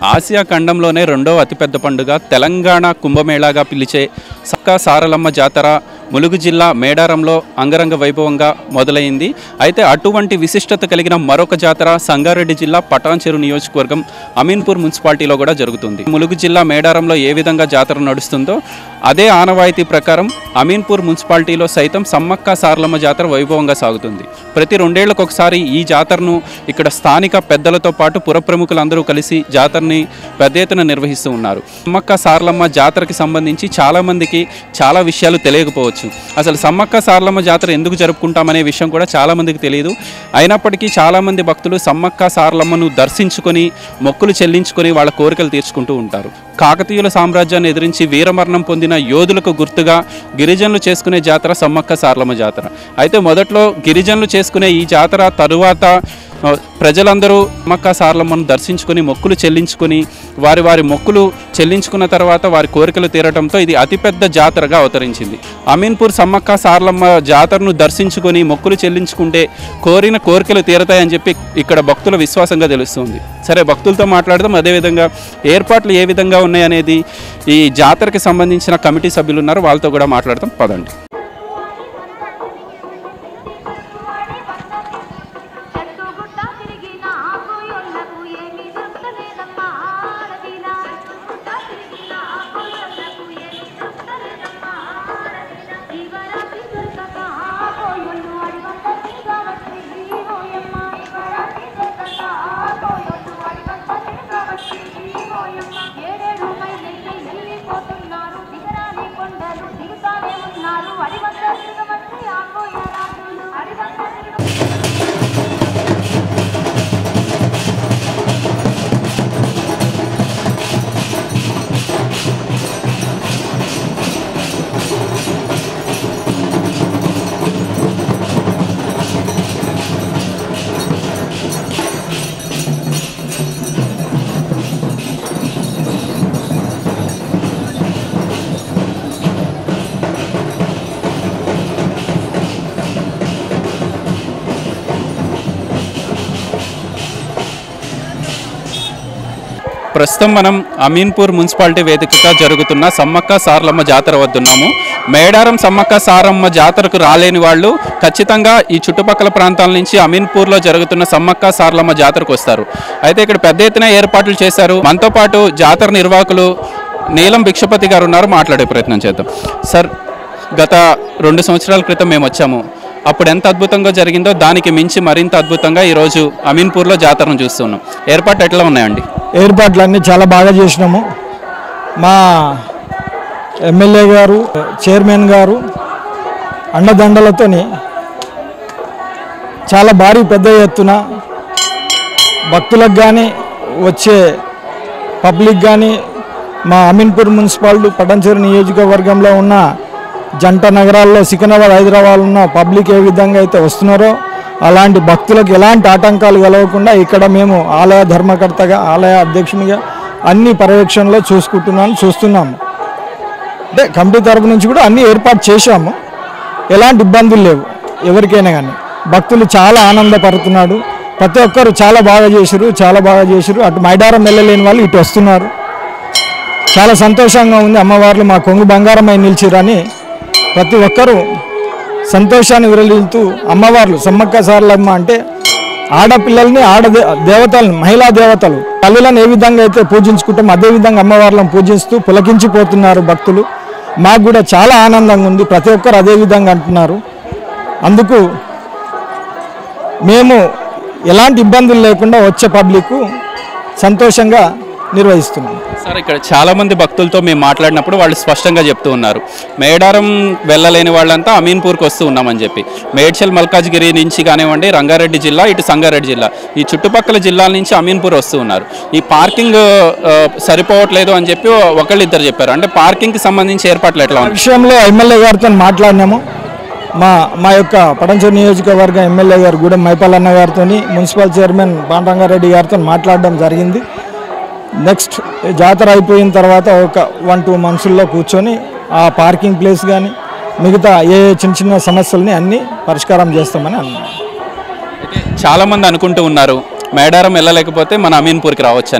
Asia ఖండంలోనే రెండో అతిపెద్ద పండుగ తెలంగాణ కుంభమేళాగా పిలిచే సక్కా సారలమ్మ జాతర ములుగు జిల్లా మేడారంలో అంగరంగ వైభవంగా మొదలైంది అయితే అటువంటి విశిష్టత కలిగిన మరొక జాతర సంగారెడ్డి జిల్లా పటాన్చెరు నియోజకవర్గం అమీన్పూర్ మున్సిపాలిటీలో కూడా జరుగుతుంది ములుగు జిల్లా మేడారంలో ఏ విధంగా జాతర నడుస్తుందో అదే ఆనవాయితీ ప్రకారం అమీన్పూర్ మున్సిపాలిటీలో సైతం సమ్మక్క సారలమ్మ జాతర వైభవంగా సాగుతుంది ప్రతి రెండేళ్లకు ఒకసారి ఈ జాతరను ఇక్కడ స్థానిక పెద్దలతో పాటు పుర ప్రముఖులందరూ కలిసి జాతరని పెద్ద ఎత్తున నిర్వహిస్తూ ఉన్నారు సమ్మక్క సారలమ్మ జాతరకి సంబంధించి చాలామందికి చాలా విషయాలు తెలియకపోవచ్చు అసలు సమ్మక్క సారలమ్మ జాతర ఎందుకు జరుపుకుంటామనే విషయం కూడా చాలామందికి తెలియదు అయినప్పటికీ చాలామంది భక్తులు సమ్మక్క సారలమ్మను దర్శించుకొని మొక్కులు చెల్లించుకొని వాళ్ళ కోరికలు తీర్చుకుంటూ ఉంటారు కాకతీయుల సామ్రాజ్యాన్ని ఎదిరించి వీరమరణం పొందిన యోధులకు గుర్తుగా గిరిజనులు చేసుకునే జాతర సమ్మక్క సారలమ్మ జాతర అయితే మొదట్లో గిరిజనులు చేసుకునే ఈ జాతర తరువాత ఆ, ప్రజలందరూ సమ్మక్క సారలమ్మను దర్శించుకొని మొక్కులు చెల్లించుకొని వారి వారి మొక్కులు చెల్లించుకున్న తర్వాత వారి కోరికలు తీరటంతో ఇది అతిపెద్ద జాతరగా అవతరించింది అమీన్పూర్ సమ్మక్క సారలమ్మ జాతరను దర్శించుకొని మొక్కులు చెల్లించుకుంటే కోరిన కోరికలు తీరతాయని చెప్పి ఇక్కడ భక్తుల విశ్వాసంగా తెలుస్తుంది సరే భక్తులతో మాట్లాడదాం అదేవిధంగా ఏర్పాట్లు ఏ విధంగా ఉన్నాయనేది ఈ జాతరకి సంబంధించిన కమిటీ సభ్యులు ఉన్నారు వాళ్ళతో కూడా మాట్లాడతాం పదండి చెట్టుగుట్ట తిరిగిన ఆకుయొల్లకు ఏమీ దొరకలేదమ్మా ఆడదిలా. చెట్టుగుట్ట తిరిగిన ఆకుయొల్లకు ఏమీ దొరకలేదమ్మా ఆడదిలా. శివరాత్రి దొరకక ఆకుయొల్లు అడివంతకి కావచ్చి ఓయమ్మ. శివరాత్రి దొరకక ఆకుయొల్లు అడివంతకి కావచ్చి ఓయమ్మ. ఏడేడు మైళ్ళకి వెళ్ళిపోతున్నారు దిగరాని కొండలు దిగుతానే ఉన్నారు అడివంత తిరగవచ్చి ఆకుయరాజులు అడివంత తిరగ ప్రస్తుతం మనం అమీన్పూర్ మున్సిపాలిటీ వేదికగా జరుగుతున్న సమ్మక్క సారలమ్మ జాతర వద్దున్నాము మేడారం సమ్మక్క సారమ్మ జాతరకు రాలేని వాళ్ళు ఖచ్చితంగా ఈ చుట్టుపక్కల ప్రాంతాల నుంచి అమీన్పూర్లో జరుగుతున్న సమ్మక్క సారలమ్మ జాతరకు వస్తారు అయితే ఇక్కడ పెద్ద ఎత్తున ఏర్పాట్లు చేశారు మనతో పాటు జాతర నిర్వాహకులు నీలం భిక్షపతి గారు ఉన్నారు మాట్లాడే ప్రయత్నం చేద్దాం సార్ గత రెండు సంవత్సరాల క్రితం మేము వచ్చాము అప్పుడు ఎంత అద్భుతంగా జరిగిందో దానికి మించి మరింత అద్భుతంగా ఈరోజు అమీన్పూర్లో జాతరను చూస్తున్నాం ఏర్పాట్లు ఎట్లా ఉన్నాయండి ఏర్పాట్లన్నీ చాలా బాగా చేసినాము మా ఎమ్మెల్యే గారు చైర్మన్ గారు అండదండలతోని చాలా భారీ పెద్ద ఎత్తున భక్తులకు కానీ వచ్చే పబ్లిక్ కానీ మా అమీన్పూర్ మున్సిపాలిటీ పటంచేరు నియోజకవర్గంలో ఉన్న జంట నగరాల్లో సికింద్రాబాద్ హైదరాబాద్ ఉన్న పబ్లిక్ ఏ విధంగా అయితే వస్తున్నారో అలాంటి భక్తులకు ఎలాంటి ఆటంకాలు కలగకుండా ఇక్కడ మేము ఆలయ ధర్మకర్తగా ఆలయ అధ్యక్షునిగా అన్ని పర్యవేక్షణలో చూసుకుంటున్నాను చూస్తున్నాము అంటే కమిటీ తరపు నుంచి కూడా అన్ని ఏర్పాటు చేశాము ఎలాంటి ఇబ్బందులు లేవు ఎవరికైనా కానీ భక్తులు చాలా ఆనందపడుతున్నాడు ప్రతి ఒక్కరు చాలా బాగా చేశారు చాలా బాగా చేశారు అటు మైడారం వెళ్ళలేని వాళ్ళు ఇటు వస్తున్నారు చాలా సంతోషంగా ఉంది అమ్మవార్లు మా కొంగు బంగారమై నిలిచిరని ప్రతి ఒక్కరూ సంతోషాన్ని విరలిస్తూ అమ్మవార్లు సమ్మక్క సారలమ్మ అంటే ఆడపిల్లల్ని ఆడ దే- దేవతల్ని మహిళా దేవతలు తల్లులను ఏ విధంగా అయితే పూజించుకుంటాం అదే విధంగా అమ్మవార్లను పూజిస్తూ పులకించిపోతున్నారు భక్తులు మాకు కూడా చాలా ఆనందంగా ఉంది ప్రతి ఒక్కరు అదే విధంగా అంటున్నారు అందుకు మేము ఎలాంటి ఇబ్బందులు లేకుండా వచ్చే పబ్లిక్ సంతోషంగా నిర్వహిస్తున్నాం సార్ ఇక్కడ చాలా మంది భక్తులతో మేము మాట్లాడినప్పుడు వాళ్ళు స్పష్టంగా చెప్తూ ఉన్నారు మేడారం వెళ్ళలేని వాళ్ళంతా అమీన్పూర్కి వస్తూ ఉన్నామని చెప్పి మేడ్చల్ మల్కాజ్గిరి నుంచి కానివ్వండి రంగారెడ్డి జిల్లా ఇటు సంగారెడ్డి జిల్లా ఈ చుట్టుపక్కల జిల్లాల నుంచి అమీన్పూర్ వస్తూ ఉన్నారు ఈ పార్కింగ్ ఆ, సరిపోవట్లేదు అని చెప్పి ఒకళ్ళు ఇద్దరు చెప్పారు అంటే పార్కింగ్కి సంబంధించి ఏర్పాట్లు ఎట్లా ఆ ఉన్నాయి విషయంలో ఎమ్మెల్యే గారితో మాట్లాడినాము మా మా యొక్క పటంచూరు నియోజకవర్గ ఎమ్మెల్యే గారు గూడెం మైపాలన్న గారితో మున్సిపల్ చైర్మన్ పాండరంగారెడ్డి గారితో మాట్లాడడం జరిగింది నెక్స్ట్ జాతర అయిపోయిన తర్వాత ఒక వన్ టూ మంత్స్లో కూర్చొని ఆ పార్కింగ్ ప్లేస్ కానీ మిగతా ఏ ఏ చిన్న చిన్న సమస్యల్ని అన్నీ పరిష్కారం చేస్తామని అన్నారు చాలా మంది అనుకుంటూ ఉన్నారు మేడారం వెళ్ళలేకపోతే మన అమీన్పూర్కి రావచ్చని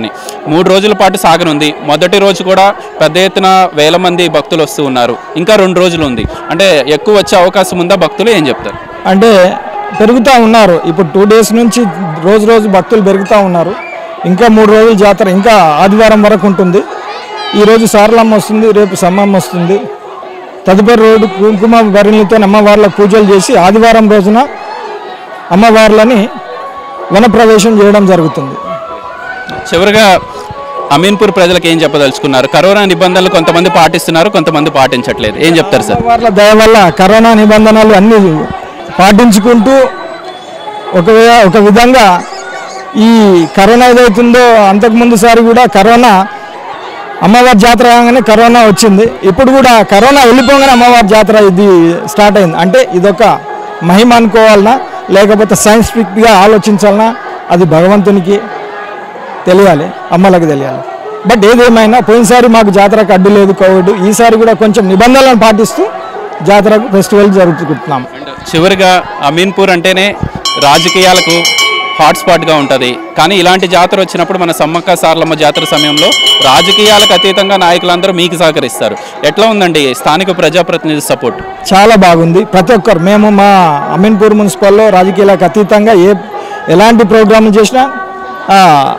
మూడు రోజుల పాటు సాగనుంది మొదటి రోజు కూడా పెద్ద ఎత్తున వేల మంది భక్తులు వస్తూ ఉన్నారు ఇంకా రెండు రోజులు ఉంది అంటే ఎక్కువ వచ్చే అవకాశం ఉందా భక్తులు ఏం చెప్తారు అంటే పెరుగుతూ ఉన్నారు ఇప్పుడు టూ డేస్ నుంచి రోజు రోజు భక్తులు పెరుగుతూ ఉన్నారు ఇంకా మూడు రోజులు జాతర ఇంకా ఆదివారం వరకు ఉంటుంది ఈరోజు సారలమ్మ వస్తుంది రేపు సమ్మమ్మ వస్తుంది తదుపరి రోజు కుంకుమ భరణితో అమ్మవార్లకు పూజలు చేసి ఆదివారం రోజున అమ్మవార్లని వనప్రవేశం చేయడం జరుగుతుంది చివరిగా అమీన్పూర్ ప్రజలకు ఏం చెప్పదలుచుకున్నారు కరోనా నిబంధనలు కొంతమంది పాటిస్తున్నారు కొంతమంది పాటించట్లేదు ఏం చెప్తారు సార్ వాళ్ళ దయ వల్ల కరోనా నిబంధనలు అన్ని పాటించుకుంటూ ఒక వి- ఒక విధంగా ఈ కరోనా ఏదైతుందో అంతకుముందు సారి కూడా కరోనా అమ్మవారి జాతర కాగానే కరోనా వచ్చింది ఇప్పుడు కూడా కరోనా వెళ్ళిపోగానే అమ్మవారి జాతర ఇది స్టార్ట్ అయింది అంటే ఇదొక మహిమ అనుకోవాలనా లేకపోతే సైన్స్ఫిక్గా ఆలోచించాలనా అది భగవంతునికి తెలియాలి అమ్మలకు తెలియాలి బట్ ఏదేమైనా పోయినసారి మాకు జాతరకు అడ్డు లేదు కోవిడ్ ఈసారి కూడా కొంచెం నిబంధనలను పాటిస్తూ జాతరకు ఫెస్టివల్ జరుపుకుంటున్నాం చివరిగా అమీన్పూర్ అంటేనే రాజకీయాలకు హాట్స్పాట్గా ఉంటుంది కానీ ఇలాంటి జాతర వచ్చినప్పుడు మన సమ్మక్క సార్లమ్మ జాతర సమయంలో రాజకీయాలకు అతీతంగా నాయకులందరూ మీకు సహకరిస్తారు ఎట్లా ఉందండి స్థానిక ప్రజాప్రతినిధి సపోర్ట్ చాలా బాగుంది ప్రతి ఒక్కరు మేము మా అమీన్పూర్ మున్సిపల్లో రాజకీయాలకు అతీతంగా ఏ ఎలాంటి ప్రోగ్రాంలు చేసినా ఆ,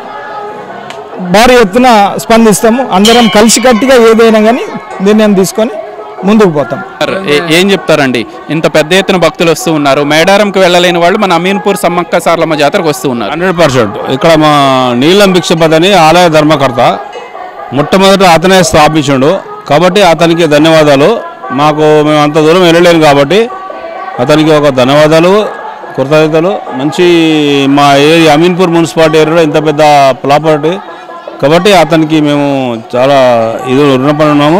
భారీ ఎత్తున స్పందిస్తాము అందరం కలిసికట్టుగా ఏదైనా కానీ నిర్ణయం తీసుకొని ముందుకు పోతాం ఏ- ఏం చెప్తారండి ఇంత పెద్ద ఎత్తున భక్తులు వస్తూ ఉన్నారు మేడారంకి వెళ్ళలేని వాళ్ళు మన అమీన్పూర్ సమ్మక్క సార్లమ్మ జాతరకు వస్తూ ఉన్నారు హండ్రెడ్ పర్సెంట్ ఇక్కడ మా నీలం భిక్షపతి అని ఆలయ ధర్మకర్త మొట్టమొదట అతనే స్థాపించాడు కాబట్టి అతనికి ధన్యవాదాలు మాకు మేము అంత దూరం వెళ్ళలేము కాబట్టి అతనికి ఒక ధన్యవాదాలు కృతజ్ఞతలు మంచి మా ఏరియా అమీన్పూర్ మున్సిపాలిటీ ఏరియాలో ఇంత పెద్ద ప్రాపర్టీ కాబట్టి అతనికి మేము చాలా ఇది రుణపడి ఉన్నాము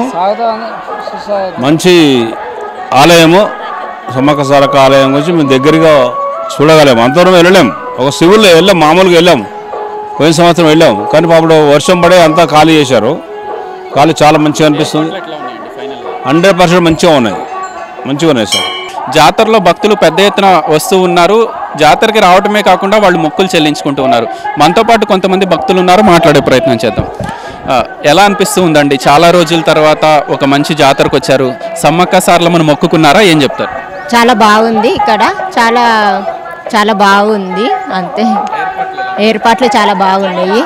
మంచి ఆలయము సమ్మక్క సారక్క ఆలయం గురించి మేము దగ్గరగా చూడగలేము అంతవరం వెళ్ళలేం ఒక సివిల్లో వెళ్ళాం మామూలుగా వెళ్ళాం పోయిన సంవత్సరం వెళ్ళాం కానీ పాపడు వర్షం పడే అంతా ఖాళీ చేశారు ఖాళీ చాలా మంచిగా అనిపిస్తుంది హండ్రెడ్ పర్సెంట్ మంచిగా ఉన్నాయి మంచిగా ఉన్నాయి సార్ జాతరలో భక్తులు పెద్ద ఎత్తున వస్తూ ఉన్నారు జాతరకి రావటమే కాకుండా వాళ్ళు మొక్కులు చెల్లించుకుంటూ ఉన్నారు మనతో పాటు కొంతమంది భక్తులు ఉన్నారు మాట్లాడే ప్రయత్నం చేద్దాం ఆ, ఎలా అనిపిస్తూ ఉందండి చాలా రోజుల తర్వాత ఒక మంచి జాతరకు వచ్చారు సమ్మక్క సార్లమ్మను మొక్కుకున్నారా ఏం చెప్తారు చాలా బాగుంది ఇక్కడ చాలా చాలా బాగుంది అంతే ఏర్పాట్లు చాలా బాగున్నాయి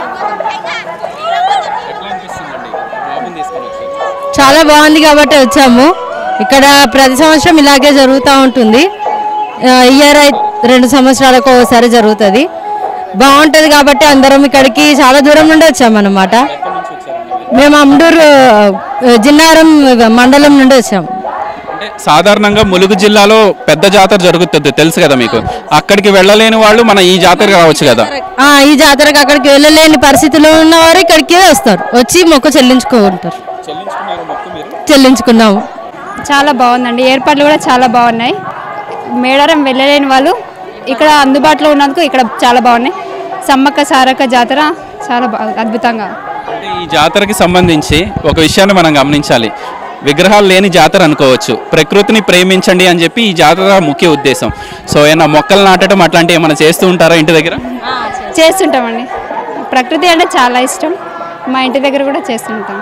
చాలా బాగుంది కాబట్టి వచ్చాము ఇక్కడ ప్రతి సంవత్సరం ఇలాగే జరుగుతూ ఉంటుంది ఆ, ఇయర్ అయి రెండు సంవత్సరాలకు ఒకసారి జరుగుతుంది బాగుంటుంది కాబట్టి అందరం ఇక్కడికి చాలా దూరం నుండి వచ్చామన్నమాట మేము అమ్డూరు ఆ, జిన్నారం మండలం నుండి వచ్చాము అంటే సాధారణంగా ములుగు జిల్లాలో పెద్ద జాతర జరుగుతుంది తెలుసు కదా మీకు అక్కడికి వెళ్ళలేని వాళ్ళు మన ఈ జాతరకు రావచ్చు కదా ఆ, ఈ జాతరకు అక్కడికి వెళ్ళలేని పరిస్థితిలో ఉన్నవారు ఇక్కడికి వస్తారు వచ్చి మొక్కు చెల్లించుకుంటారు చెల్లించుకున్నాము చాలా బాగుందండి ఏర్పాట్లు కూడా చాలా బాగున్నాయి మేడారం వెళ్ళలేని వాళ్ళు ఇక్కడ అందుబాటులో ఉన్నందుకు ఇక్కడ చాలా బాగున్నాయి సమ్మక్క సారక్క జాతర చాలా బాగా అద్భుతంగా అంటే ఈ జాతరకి సంబంధించి ఒక విషయాన్ని మనం గమనించాలి విగ్రహాలు లేని జాతర అనుకోవచ్చు ప్రకృతిని ప్రేమించండి అని చెప్పి ఈ జాతర ముఖ్య ఉద్దేశం సో ఏమైనా మొక్కలు నాటడం అట్లాంటివి ఏమైనా చేస్తూ ఉంటారా ఇంటి దగ్గర చేస్తుంటామండి ప్రకృతి అంటే చాలా ఇష్టం మా ఇంటి దగ్గర కూడా చేస్తుంటాం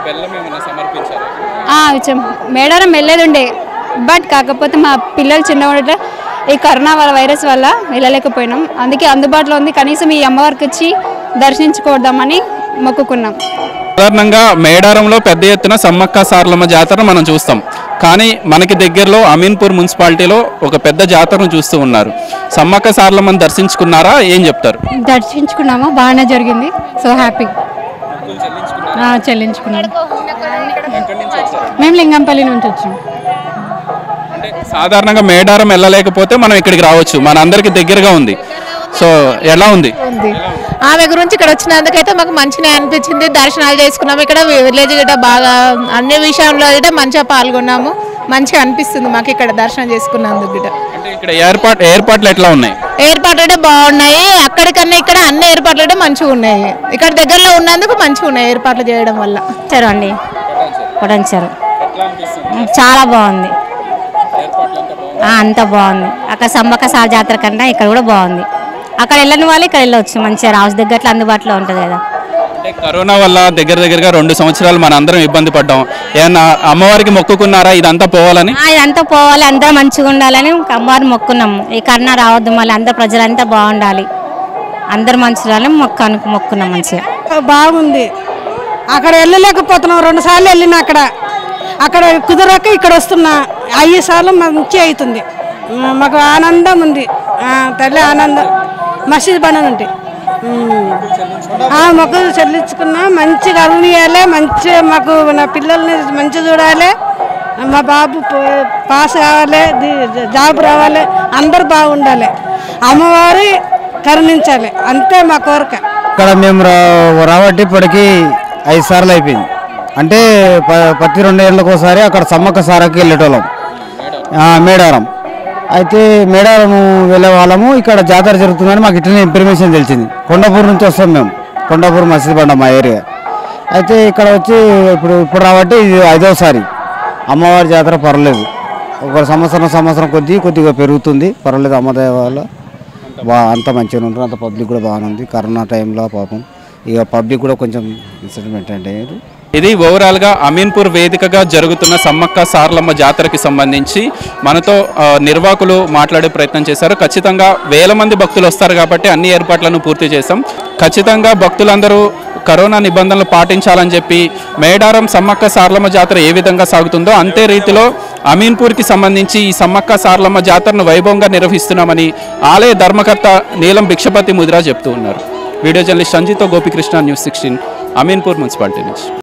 ఆ, వచ్చాం మేడారం వెళ్ళేది ఉండే బట్ కాకపోతే మా పిల్లలు చిన్నగా ఈ కరోనా వల్ల వైరస్ వల్ల వెళ్ళలేకపోయినాం అందుకే అందుబాటులో ఉంది కనీసం ఈ అమ్మవారికి వచ్చి దర్శించుకోవద్దామని మొక్కుకున్నాం సాధారణంగా మేడారంలో పెద్ద ఎత్తున సమ్మక్క సారలమ్మ జాతర మనం చూస్తాం కానీ మనకి దగ్గరలో అమీన్పూర్ మున్సిపాలిటీలో ఒక పెద్ద జాతరను చూస్తూ ఉన్నారు సమ్మక్క సారలమ్మని దర్శించుకున్నారా ఏం చెప్తారు దర్శించుకున్నాము బాగానే జరిగింది సో హ్యాపీ చెల్లించుకున్నాము మేము లింగంపల్లి నుంచి వచ్చాము సాధారణంగా మేడారం వెళ్ళలేకపోతే మనం ఇక్కడికి రావచ్చు మన అందరికి దగ్గరగా ఉంది సో ఎలా ఉంది ఉంది ఆమె గురించి ఇక్కడ వచ్చినందుకైతే మాకు మంచిగా అనిపించింది దర్శనాలు చేసుకున్నాము ఇక్కడ విలేజ్ గిట్ట బాగా అన్ని విషయంలో అయితే మంచిగా పాల్గొన్నాము మంచిగా అనిపిస్తుంది మాకు ఇక్కడ దర్శనం చేసుకున్నందుకు గిట్ట అంటే ఇక్కడ ఏర్పాటు ఏర్పాట్లు ఎట్లా ఉన్నాయి ఏర్పాట్లు అయితే బాగున్నాయి అక్కడికన్నా ఇక్కడ అన్ని ఏర్పాట్లు అయితే మంచిగా ఉన్నాయి ఇక్కడ దగ్గరలో ఉన్నందుకు మంచిగా ఉన్నాయి ఏర్పాట్లు చేయడం వల్ల ఇచ్చారు అండి పొడంచారు చాలా బాగుంది ఆ, అంతా బాగుంది అక్కడ సమ్మక్క సార్ జాతర కన్నా ఇక్కడ కూడా బాగుంది అక్కడ వెళ్ళని వాళ్ళు ఇక్కడ వెళ్ళవచ్చు మంచిగా రాజు దగ్గరలో అందుబాటులో ఉంటుంది కదా అంటే కరోనా వల్ల దగ్గర దగ్గరగా రెండు సంవత్సరాలు మన అందరం ఇబ్బంది పడ్డాం ఏమన్నా అమ్మవారికి మొక్కుకున్నారా ఇదంతా పోవాలని ఆ, ఇదంతా పోవాలి అందరూ మంచిగా ఉండాలని అమ్మవారు మొక్కున్నాము ఈ కరోనా రావద్దు మళ్ళీ అందరు ప్రజలంతా బాగుండాలి అందరు మంచిగా మొక్కానికి మొక్కున్నాం మంచిగా బాగుంది అక్కడ వెళ్ళలేకపోతున్నాం రెండు సార్లు వెళ్ళిన అక్కడ అక్కడ కుదరక ఇక్కడ వస్తున్నా ఐదు సార్లు మంచి అవుతుంది ఉమ్, మాకు ఆనందం ఉంది ఆ, తల్లి ఆనందం మసీద్ బండ నుండి ఉమ్. ఆ, మొక్కలు చెల్లించుకున్నా మంచిగా అరుణియాలి మంచి మాకు నా పిల్లల్ని మంచిగా చూడాలి మా బాబు ప- పాస్ కావాలి ది- జాబ్ రావాలి అందరు బాగుండాలి అమ్మవారి కరుణించాలి అంతే మా కోరిక ఇక్కడ మేము రా- రాబట్టి ఇప్పటికి ఐదు సార్లు అయిపోయింది అంటే ప- ప్రతి రెండు ఏళ్ళకి ఒకసారి అక్కడ సమ్మక్క సారకి వెళ్ళేటోళ్ళం ఆ, మేడారం అయితే మేడారం వెళ్ళే వాళ్ళము ఇక్కడ జాతర జరుగుతుందని మాకు ఇట్లనే ఇన్ఫర్మేషన్ తెలిసింది కొండాపూర్ నుంచి వస్తాం మేము కొండాపూర్ మసీద్ బండ మా ఏరియా అయితే ఇక్కడ వచ్చి ఇప్పుడు ఇప్పుడు రాబట్టి ఇది ఐదోసారి అమ్మవారి జాతర పర్లేదు ఒక సంవత్సరం సంవత్సరం కొద్దీ కొద్దిగా పెరుగుతుంది పర్లేదు అమ్మదయ వల్ల బా అంత మంచిగా ఉంటుంది అంత పబ్లిక్ కూడా బాగానే ఉంది కరోనా టైంలో పాపం ఇక పబ్లిక్ కూడా కొంచెం ఇన్సిడెంట్ అంటే ఇది ఓవరాల్గా అమీన్పూర్ వేదికగా జరుగుతున్న సమ్మక్క సారలమ్మ జాతరకి సంబంధించి మనతో ఆ, నిర్వాహకులు మాట్లాడే ప్రయత్నం చేశారు ఖచ్చితంగా వేల మంది భక్తులు వస్తారు కాబట్టి అన్ని ఏర్పాట్లను పూర్తి చేశాం ఖచ్చితంగా భక్తులందరూ కరోనా నిబంధనలు పాటించాలని చెప్పి మేడారం సమ్మక్క సారలమ్మ జాతర ఏ విధంగా సాగుతుందో అంతే రీతిలో అమీన్పూర్కి సంబంధించి ఈ సమ్మక్క సారలమ్మ జాతరను వైభవంగా నిర్వహిస్తున్నామని ఆలయ ధర్మకర్త నీలం భిక్షపతి ముదిరా చెప్తూ ఉన్నారు వీడియో జర్నలిస్ట్ సంజీతో Gopikrishna news sixteen Ameenpur municipality నుంచి